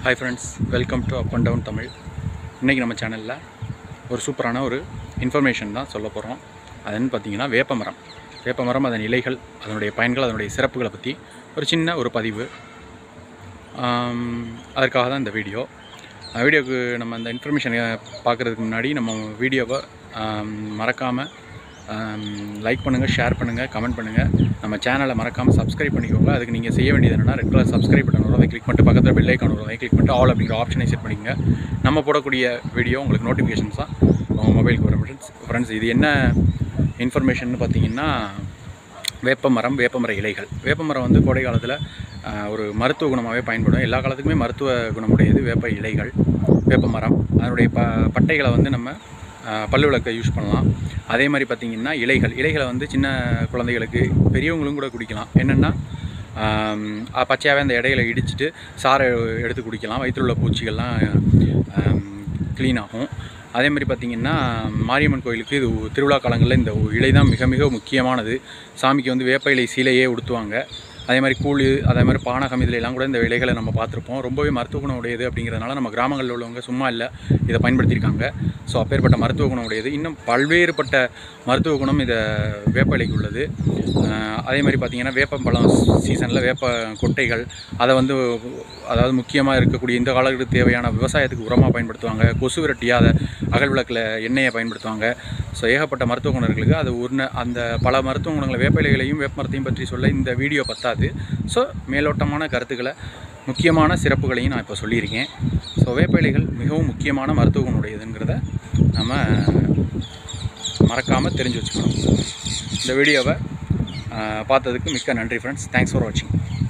hi friends welcome to up and down Tamil இன்றைக்கி நம்ம சேனலில் ஒரு சூப்பரான ஒரு இன்ஃபர்மேஷன் தான் சொல்ல போகிறோம் அதுன்னு பார்த்தீங்கன்னா வேப்பமரம் வேப்பமரம் அதன் இலைகள் அதனுடைய பயன்கள் அதனுடைய சிறப்புகளை பற்றி ஒரு சின்ன ஒரு பதிவு ஆம், அதற்காக தான் இந்த வீடியோ அஹ் வீடியோக்கு நம்ம அந்த இன்ஃபர்மேஷனை பார்க்குறதுக்கு முன்னாடி நம்ம வீடியோவை மறக்காமல் லைக் பண்ணுங்கள் ஷேர் பண்ணுங்கள் கமெண்ட் பண்ணுங்கள் நம்ம சேனலை மறக்காமல் சப்ஸ்கிரைப் பண்ணிக்கோங்க அதுக்கு நீங்கள் செய்ய வேண்டியது என்னென்னா ரெட் கலர் சப்ஸ்கிரைப் பட்டன் வரும் அதை கிளிக் பண்ணிட்டு பக்கத்தில் பெல் ஐக்கான் வரும் அதை கிளிக் பண்ணிட்டு ஆல் அப்படிங்கிற ஆப்ஷனை செட் பண்ணிக்கங்க நம்ம போடக்கூடிய வீடியோ உங்களுக்கு நோட்டிஃபிகேஷன்ஸ் தான் உங்கள் மொபைலுக்கு வரும் ஃப்ரெண்ட்ஸ் ஃப்ரெண்ட்ஸ் இது என்ன இன்ஃபர்மேஷன் பார்த்தீங்கன்னா வேப்பமரம் வேப்பமர இலைகள் வேப்பமரம் வந்து கோடை காலத்தில் ஒரு மருத்துவ குணமாகவே பயன்படும் எல்லா காலத்துக்குமே மருத்துவ குணமுடையது வேப்ப இலைகள் வேப்பமரம் அதனுடைய ப பட்டைகளை வந்து நம்ம ஆஹ், பல்லு விளக்க யூஸ் பண்ணலாம் அதே மாதிரி பார்த்திங்கன்னா இலைகள் இலைகளை வந்து சின்ன குழந்தைகளுக்கு பெரியவங்களும் கூட குடிக்கலாம் என்னென்னா பச்சையாகவே அந்த இடையில இடிச்சிட்டு சாறை எடுத்து குடிக்கலாம் வயிற்றில் உள்ள பூச்சிகள்லாம் க்ளீன் ஆகும் அதே மாதிரி பார்த்திங்கன்னா மாரியம்மன் கோயிலுக்கு இது திருவிழா காலங்களில் இந்த இலை தான் மிக மிக முக்கியமானது சாமிக்கு வந்து வேப்ப இலை சீலையே உடுத்துவாங்க அதே மாதிரி கூழ் அதே மாதிரி பானகம் இதுல எல்லாம் கூட இந்த இலைகளை நம்ம பார்த்துருப்போம் ரொம்பவே மருத்துவ குணம் உடையது அப்படிங்கிறதுனால நம்ம கிராமங்களில் உள்ளவங்க சும்மா இல்லை இதை பயன்படுத்தியிருக்காங்க ஸோ அப்பேற்பட்ட மருத்துவ குணம் உடையது இன்னும் பல்வேறுபட்ட மருத்துவ குணம் இதை வேப்ப இலைக்கு உள்ளது அஹ் அதே மாதிரி பார்த்திங்கன்னா வேப்பம்பழம் சீசனில் வேப்ப கொட்டைகள் அதை வந்து அதாவது முக்கியமாக இருக்கக்கூடிய இந்த காலத்துக்கு தேவையான விவசாயத்துக்கு உரமாக பயன்படுத்துவாங்க கொசு விரட்டியாக அதை அகல் விளக்கில் எண்ணெயை பயன்படுத்துவாங்க ஸோ ஏகப்பட்ட மருத்துவ குணம் இருக்குது அது ஒரு அந்த பல மருத்துவ குணங்களை வேப்ப இலைகளையும் வேப்பமரத்தையும் பற்றி சொல்ல இந்த வீடியோ பத்தாது ஸோ மேலோட்டமான கருத்துக்களை முக்கியமான சிறப்புகளையும் நான் இப்போ சொல்லியிருக்கேன் ஸோ வேப்ப இலைகள் மிகவும் முக்கியமான மருத்துவ குணமுடையதுங்கிறத நம்ம மறக்காமல் தெரிஞ்சு வச்சுக்கணும் இந்த வீடியோவை அஹ், பார்த்ததுக்கு மிக்க நன்றி ஃப்ரெண்ட்ஸ் தேங்க்ஸ் ஃபார் வாட்சிங்